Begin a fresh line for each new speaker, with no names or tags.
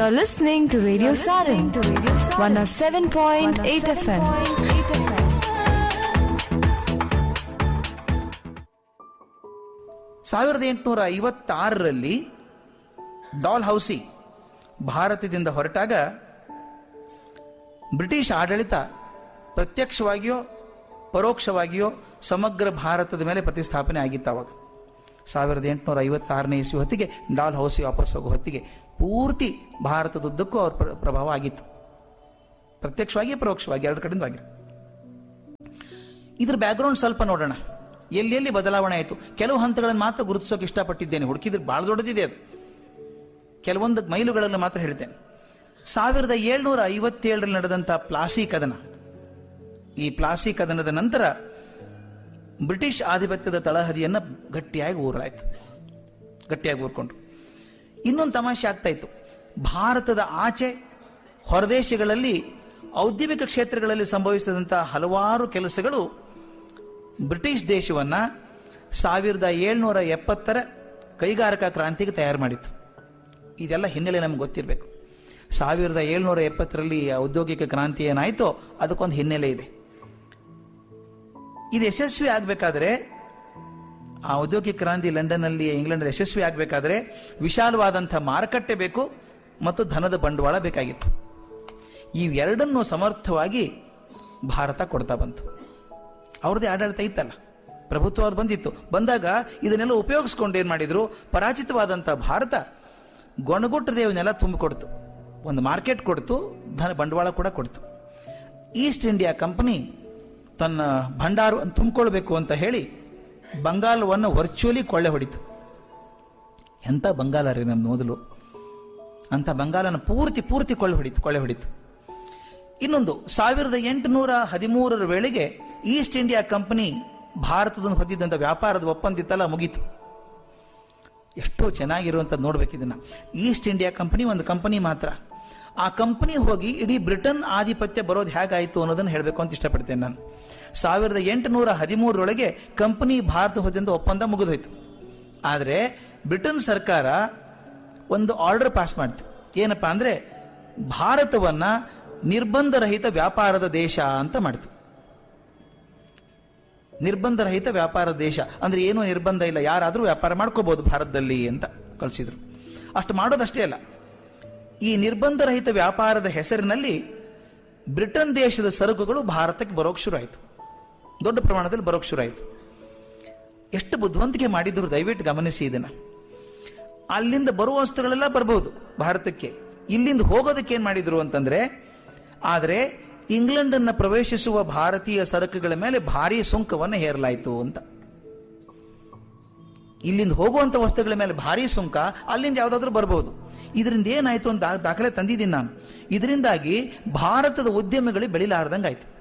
You're listening to Radio Sarin, 107.8 FM.
ಸಾವಿರದ ಎಂಟುನೂರ ಐವತ್ತಾರರಲ್ಲಿ doll ಹೌಸಿ ಭಾರತದಿಂದ ಹೊರಟಾಗ ಬ್ರಿಟಿಷ್ ಆಡಳಿತ ಪ್ರತ್ಯಕ್ಷವಾಗಿಯೋ ಪರೋಕ್ಷವಾಗಿಯೋ ಸಮಗ್ರ ಭಾರತದ ಮೇಲೆ ಪ್ರತಿಸ್ಥಾಪನೆ ಆಗಿತ್ತು ಅವಾಗ ಸಾವಿರದ ಎಂಟುನೂರ ಐವತ್ತಾರನೇ ಇಸ್ವಿ ಹೊತ್ತಿಗೆ ಡಾಲ್ ಹೌಸಿ ವಾಪಸ್ ಹೋಗೋ ಹೊತ್ತಿಗೆ ಪೂರ್ತಿ ಭಾರತದುದ್ದಕ್ಕೂ ಅವ್ರ ಪ್ರ- ಪ್ರಭಾವ ಆಗಿತ್ತು ಪ್ರತ್ಯಕ್ಷವಾಗಿ ಪರೋಕ್ಷವಾಗಿ ಎರಡು ಕಡೆಯಿಂದ ಆಗಿತ್ತು ಇದ್ರ ಬ್ಯಾಕ್ಗ್ರೌಂಡ್ ಸ್ವಲ್ಪ ನೋಡೋಣ ಎಲ್ಲೆಲ್ಲಿ ಬದಲಾವಣೆ ಆಯಿತು ಕೆಲವು ಹಂತಗಳನ್ನು ಮಾತ್ರ ಗುರುತಿಸೋಕೆ ಇಷ್ಟಪಟ್ಟಿದ್ದೇನೆ ಹುಡುಕಿದ್ರೆ ಬಹಳ ದೊಡ್ಡದಿದೆ ಅದು ಕೆಲವೊಂದು ಮೈಲುಗಳನ್ನು ಮಾತ್ರ ಹೇಳ್ತೇನೆ ಸಾವಿರದ ಏಳ್ನೂರ ಐವತ್ತೇಳರಲ್ಲಿ ನಡೆದಂಥ ಪ್ಲಾಸಿ ಕದನ ಈ ಪ್ಲಾಸಿ ಕದನದ ನಂತರ ಬ್ರಿಟಿಷ್ ಆಧಿಪತ್ಯದ ತಳಹದಿಯನ್ನು ಗಟ್ಟಿಯಾಗಿ ಊರಾಯ್ತು ಗಟ್ಟಿಯಾಗಿ ಊರ್ಕೊಂಡ್ರು ಇನ್ನೊಂದು ತಮಾಷೆ ಆಗ್ತಾ ಇತ್ತು ಭಾರತದ ಆಚೆ ಹೊರದೇಶಗಳಲ್ಲಿ ಔದ್ಯಮಿಕ ಕ್ಷೇತ್ರಗಳಲ್ಲಿ ಸಂಭವಿಸಿದಂಥ ಹಲವಾರು ಕೆಲಸಗಳು ಬ್ರಿಟಿಷ್ ದೇಶವನ್ನ ಸಾವಿರದ ಏಳ್ನೂರ ಎಪ್ಪತ್ತರ ಕೈಗಾರಿಕಾ ಕ್ರಾಂತಿಗೆ ತಯಾರು ಮಾಡಿತ್ತು ಇದೆಲ್ಲ ಹಿನ್ನೆಲೆ ನಮ್ಗೆ ಗೊತ್ತಿರಬೇಕು ಸಾವಿರದ ಏಳ್ನೂರ ಎಪ್ಪತ್ತರಲ್ಲಿ ಔದ್ಯೋಗಿಕ ಕ್ರಾಂತಿ ಏನಾಯಿತೋ ಅದಕ್ಕೊಂದು ಹಿನ್ನೆಲೆ ಇದೆ ಇದು ಯಶಸ್ವಿ ಆಗಬೇಕಾದ್ರೆ ಆ ಔದ್ಯೋಗಿಕ ಕ್ರಾಂತಿ ಲಂಡನ್ನಲ್ಲಿ ಇಂಗ್ಲೆಂಡ್ ಯಶಸ್ವಿ ಆಗಬೇಕಾದ್ರೆ ವಿಶಾಲವಾದಂಥ ಮಾರುಕಟ್ಟೆ ಬೇಕು ಮತ್ತು ಧನದ ಬಂಡವಾಳ ಬೇಕಾಗಿತ್ತು ಇವೆರಡನ್ನು ಸಮರ್ಥವಾಗಿ ಭಾರತ ಕೊಡ್ತಾ ಬಂತು ಅವ್ರದ್ದೇ ಆಡಳಿತ ಇತ್ತಲ್ಲ ಪ್ರಭುತ್ವ ಅದು ಬಂದಿತ್ತು ಬಂದಾಗ ಇದನ್ನೆಲ್ಲ ಉಪಯೋಗಿಸ್ಕೊಂಡು ಏನು ಮಾಡಿದ್ರು ಪರಾಜಿತವಾದಂಥ ಭಾರತ ಗೊಣಗುಟ್ಟದೆ ಇವನ್ನೆಲ್ಲ ತುಂಬಿಕೊಡ್ತು ಒಂದು ಮಾರ್ಕೆಟ್ ಕೊಡ್ತು ಧನ ಬಂಡವಾಳ ಕೂಡ ಕೊಡ್ತು ಈಸ್ಟ್ ಇಂಡಿಯಾ ಕಂಪನಿ ತನ್ನ ಭಂಡಾರವನ್ನು ತುಂಬಿಕೊಳ್ಬೇಕು ಅಂತ ಹೇಳಿ ಬಂಗಾಲವನ್ನು ವರ್ಚುವಲಿ ಕೊಳ್ಳೆ ಹೊಡಿತು ಎಂಥ ಬಂಗಾಲ ರೀ ನಮ್ಮ ಮೊದಲು ಅಂತ ಬಂಗಾಲನ ಪೂರ್ತಿ ಪೂರ್ತಿ ಕೊಳ್ಳೆ ಹೊಡಿತು ಕೊಳ್ಳೆ ಹೊಡಿತು ಇನ್ನೊಂದು ಸಾವಿರದ ಎಂಟುನೂರ ಹದಿಮೂರರ ವೇಳೆಗೆ ಈಸ್ಟ್ ಇಂಡಿಯಾ ಕಂಪನಿ ಭಾರತದಿಂದ ಹೊಂದಿದ್ದಂಥ ವ್ಯಾಪಾರದ ಒಪ್ಪಂದ ಇತ್ತಲ್ಲ ಮುಗೀತು ಎಷ್ಟೋ ಚೆನ್ನಾಗಿರುವಂಥದ್ದು ನೋಡ್ಬೇಕು ಇದನ್ನ ಈಸ್ಟ್ ಇಂಡಿಯಾ ಕಂಪನಿ ಒಂದು ಕಂಪನಿ ಮಾತ್ರ ಆ ಕಂಪನಿ ಹೋಗಿ ಇಡೀ ಬ್ರಿಟನ್ ಆಧಿಪತ್ಯ ಬರೋದು ಹೇಗಾಯಿತು ಅನ್ನೋದನ್ನು ಹೇಳಬೇಕು ಅಂತ ಇಷ್ಟಪಡ್ತೇನೆ ನಾನು ಸಾವಿರದ ಎಂಟುನೂರ ಹದಿಮೂರರೊಳಗೆ ಕಂಪನಿ ಭಾರತ ಹೊಂದಿದ್ದ ಒಪ್ಪಂದ ಮುಗಿದೋಯ್ತು ಆದರೆ ಬ್ರಿಟನ್ ಸರ್ಕಾರ ಒಂದು ಆರ್ಡರ್ ಪಾಸ್ ಮಾಡ್ತು ಏನಪ್ಪಾ ಅಂದ್ರೆ ಭಾರತವನ್ನ ನಿರ್ಬಂಧರಹಿತ ವ್ಯಾಪಾರದ ದೇಶ ಅಂತ ಮಾಡ್ತು ನಿರ್ಬಂಧರಹಿತ ವ್ಯಾಪಾರ ದೇಶ ಅಂದ್ರೆ ಏನೂ ನಿರ್ಬಂಧ ಇಲ್ಲ ಯಾರಾದರೂ ವ್ಯಾಪಾರ ಮಾಡ್ಕೋಬಹುದು ಭಾರತದಲ್ಲಿ ಅಂತ ಕಳಿಸಿದ್ರು ಅಷ್ಟು ಮಾಡೋದಷ್ಟೇ ಅಲ್ಲ ಈ ನಿರ್ಬಂಧರಹಿತ ವ್ಯಾಪಾರದ ಹೆಸರಿನಲ್ಲಿ ಬ್ರಿಟನ್ ದೇಶದ ಸರಕುಗಳು ಭಾರತಕ್ಕೆ ಬರೋಕ್ ಶುರು ಆಯಿತು ದೊಡ್ಡ ಪ್ರಮಾಣದಲ್ಲಿ ಬರೋಕ್ ಶುರು ಆಯಿತು ಎಷ್ಟು ಬುದ್ಧಿವಂತಿಕೆ ಮಾಡಿದ್ರು ದಯವಿಟ್ಟು ಗಮನಿಸಿ ಇದನ್ನ ಅಲ್ಲಿಂದ ಬರುವ ವಸ್ತುಗಳೆಲ್ಲ ಬರಬಹುದು ಭಾರತಕ್ಕೆ ಇಲ್ಲಿಂದ ಹೋಗೋದಕ್ಕೆ ಏನ್ ಮಾಡಿದ್ರು ಅಂತಂದ್ರೆ ಆದರೆ ಇಂಗ್ಲೆಂಡ್ ಅನ್ನ ಪ್ರವೇಶಿಸುವ ಭಾರತೀಯ ಸರಕುಗಳ ಮೇಲೆ ಭಾರಿ ಸುಂಕವನ್ನು ಹೇರಲಾಯಿತು ಅಂತ ಇಲ್ಲಿಂದ ಹೋಗುವಂತ ವಸ್ತುಗಳ ಮೇಲೆ ಭಾರಿ ಸುಂಕ ಅಲ್ಲಿಂದ ಯಾವ್ದಾದ್ರೂ ಬರಬಹುದು ಇದರಿಂದ ಏನಾಯ್ತು ಅಂತ ದಾ- ದಾಖಲೆ ತಂದಿದ್ದೀನಿ ನಾನು ಇದರಿಂದಾಗಿ ಭಾರತದ ಉದ್ಯಮಿಗಳಿಗೆ ಬೆಳಿಲಾರ್ದಂಗಾಯ್ತು